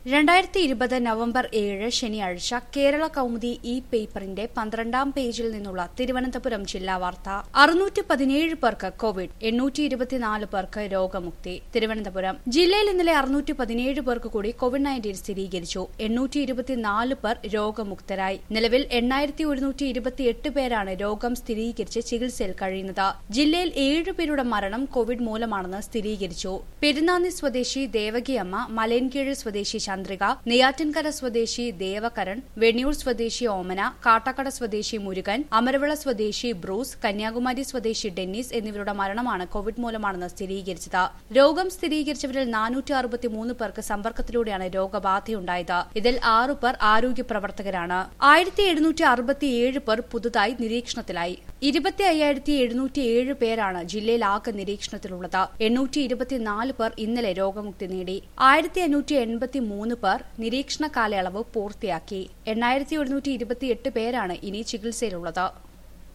രണ്ടായിരത്തി ഇരുപത് നവംബർ ഏഴ് ശനിയാഴ്ച കേരള കൗമുദി ഇ പേപ്പറിന്റെ പന്ത്രണ്ടാം പേജിൽ നിന്നുള്ള തിരുവനന്തപുരം ജില്ലാ വാർത്ത അറുന്നൂറ്റി പതിനേഴ് പേർക്ക് കോവിഡ് എണ്ണൂറ്റി ഇരുപത്തിനാല് പേർക്ക് രോഗമുക്തി തിരുവനന്തപുരം ജില്ലയിൽ ഇന്നലെ അറുന്നൂറ്റി പതിനേഴ് പേർക്ക് കൂടി കോവിഡ് നയൻറ്റീൻ സ്ഥിരീകരിച്ചു എണ്ണൂറ്റി ഇരുപത്തിനാല് പേർ രോഗമുക്തരായി നിലവിൽ എണ്ണായിരത്തി ഒരുന്നൂറ്റി ഇരുപത്തിയെട്ട് പേരാണ് രോഗം സ്ഥിരീകരിച്ച് ചികിത്സയിൽ കഴിയുന്നത് ജില്ലയിൽ ഏഴ് പേരുടെ മരണം കോവിഡ് മൂലമാണെന്ന് സ്ഥിരീകരിച്ചു പെരുന്നാന്നി സ്വദേശി ദേവകിയമ്മ മലയൻകീഴ് സ്വദേശി ചന്ദ്രിക നെയ്യാറ്റിൻകര സ്വദേശി ദേവകരൺ വെണ്ണിയൂർ സ്വദേശി ഓമന കാട്ടാക്കട സ്വദേശി മുരുകൻ അമരവിള സ്വദേശി ബ്രൂസ് കന്യാകുമാരി സ്വദേശി ഡെന്നിസ് എന്നിവരുടെ മരണമാണ് കോവിഡ് മൂലമാണെന്ന് സ്ഥിരീകരിച്ചത് രോഗം സ്ഥിരീകരിച്ചവരിൽ നാനൂറ്റി അറുപത്തിമൂന്ന് പേർക്ക് സമ്പർക്കത്തിലൂടെയാണ് രോഗബാധയുണ്ടായത് ഇതിൽ ആറു പേർ ആരോഗ്യ പ്രവർത്തകരാണ് ആയിരത്തി എഴുന്നൂറ്റി അറുപത്തിയേഴ് പേർ പുതുതായി നിരീക്ഷണത്തിലായി ഇരുപത്തി അയ്യായിരത്തി എഴുന്നൂറ്റി ഏഴ് പേരാണ് ജില്ലയിൽ ആകെ നിരീക്ഷണത്തിലുള്ളത് എണ്ണൂറ്റി ഇരുപത്തിനാല് പേർ ഇന്നലെ രോഗമുക്തി നേടി ആയിരത്തി അഞ്ഞൂറ്റി എൺപത്തി മൂന്ന് പേർ നിരീക്ഷണ കാലയളവ് പൂർത്തിയാക്കി എണ്ണായിരത്തി ഒരുന്നൂറ്റി ഇരുപത്തിയെട്ട് പേരാണ് ഇനി ചികിത്സയിലുള്ളത്